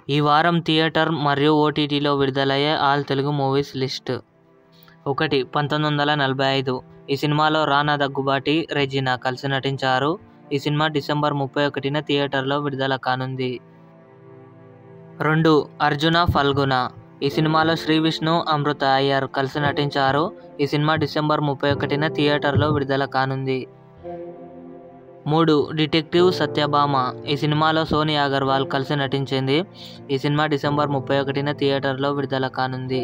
ఈ వారం థియేటర్ మరియు ఓటీటీలో విడుదలయ్యే ఆల్ తెలుగు మూవీస్ లిస్ట్ ఒకటి పంతొమ్మిది వందల నలభై ఐదు ఈ సినిమాలో రానా దగ్గుబాటి రెజినా కలిసి నటించారు ఈ సినిమా డిసెంబర్ ముప్పై ఒకటిన థియేటర్లో విడుదల కానుంది రెండు అర్జున ఫల్గుణ ఈ సినిమాలో శ్రీ విష్ణు అమృత అయ్యర్ కలిసి నటించారు ఈ సినిమా డిసెంబర్ ముప్పై ఒకటిన థియేటర్లో విడుదల కానుంది మూడు డిటెక్టివ్ సత్యభామ ఈ సినిమాలో సోనీ అగర్వాల్ కలిసి నటించింది ఈ సినిమా డిసెంబర్ ముప్పై ఒకటిన థియేటర్లో విడుదల కానుంది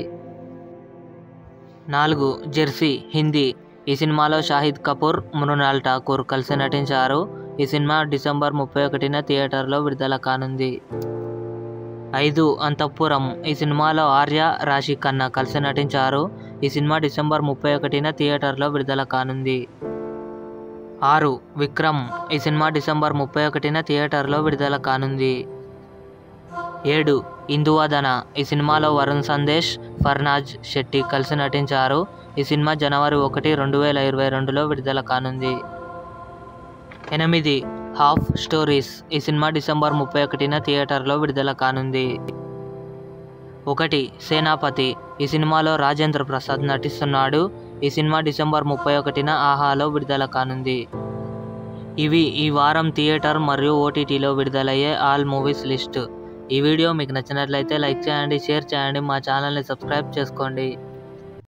నాలుగు జెర్సీ హిందీ ఈ సినిమాలో షాహిద్ కపూర్ మృణాల్ ఠాకూర్ కలిసి నటించారు ఈ సినిమా డిసెంబర్ ముప్పై ఒకటిన థియేటర్లో విడుదల కానుంది ఐదు అంతఃపురం ఈ సినిమాలో ఆర్య రాశి ఖన్నా కలిసి నటించారు ఈ సినిమా డిసెంబర్ ముప్పై ఒకటిన థియేటర్లో విడుదల కానుంది ఆరు విక్రమ్ ఈ సినిమా డిసెంబర్ ముప్పై ఒకటిన థియేటర్లో విడుదల కానుంది ఏడు ఇందువదన ఈ సినిమాలో వరుణ్ సందేశ్ ఫర్నాజ్ శెట్టి కలిసి నటించారు ఈ సినిమా జనవరి ఒకటి రెండు వేల ఇరవై రెండులో విడుదల కానుంది ఎనిమిది హాఫ్ స్టోరీస్ ఈ సినిమా డిసెంబర్ ముప్పై ఒకటిన థియేటర్లో విడుదల కానుంది ఒకటి సేనాపతి ఈ సినిమాలో రాజేంద్ర ప్రసాద్ నటిస్తున్నాడు ఈ సినిమా డిసెంబర్ ముప్పై ఒకటిన ఆహాలో విడుదల కానుంది ఇవి ఈ వారం థియేటర్ మరియు ఓటీటీలో విడుదలయ్యే ఆల్ మూవీస్ లిస్ట్ ఈ వీడియో మీకు నచ్చినట్లయితే లైక్ చేయండి షేర్ చేయండి మా ఛానల్ని సబ్స్క్రైబ్ చేసుకోండి